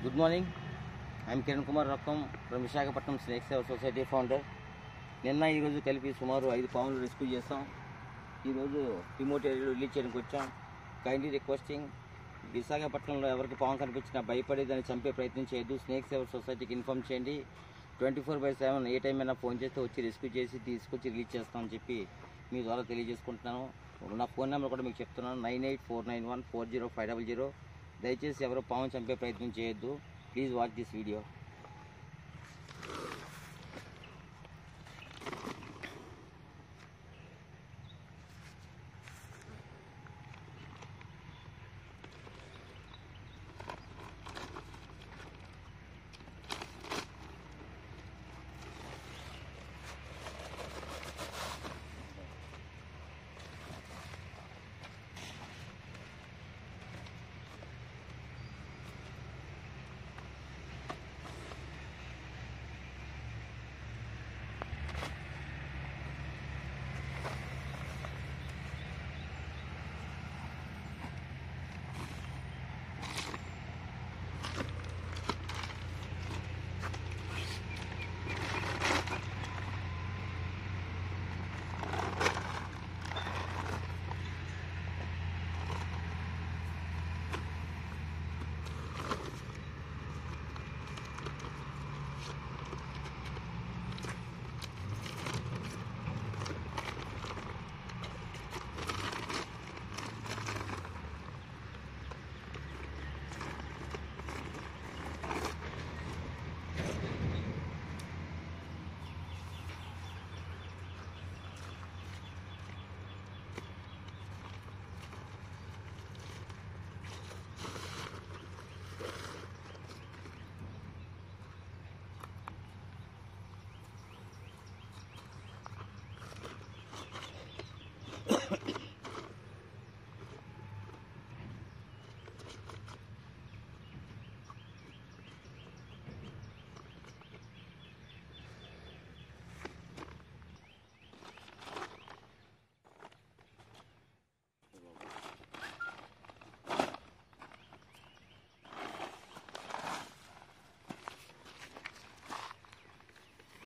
good morning I'm Kiran Kumar Rakkam from Visakhapatnam snake Seva society founder నిన్న ఈరోజు కలిపి సుమారు ఐదు పాములు రెస్క్యూ చేస్తాం ఈరోజు రిమోట్ ఏరియా రిలీజ్ చేయడానికి వచ్చాం కైండ్లీ రిక్వెస్టింగ్ విశాఖపట్నంలో ఎవరికి పాము కనిపించినా భయపడి దాన్ని చంపే ప్రయత్నం చేయొద్దు స్నేక్ సేవ సొసైటీకి ఇన్ఫామ్ చేయండి twenty four by seven a time అయినా ఫోన్ చేస్తే వచ్చి రెస్క్యూ చేసి తీసుకొచ్చి రిలీజ్ చేస్తామని చెప్పి మీ ద్వారా తెలియజేసుకుంటున్నాను నా ఫోన్ నెంబర్ కూడా మీకు చెప్తున్నాను nine eight four nine one four zero five double zero దయచేసి ఎవరో పాము చంపే ప్రయత్నం చేయొద్దు ప్లీజ్ వాచ్ దిస్ వీడియో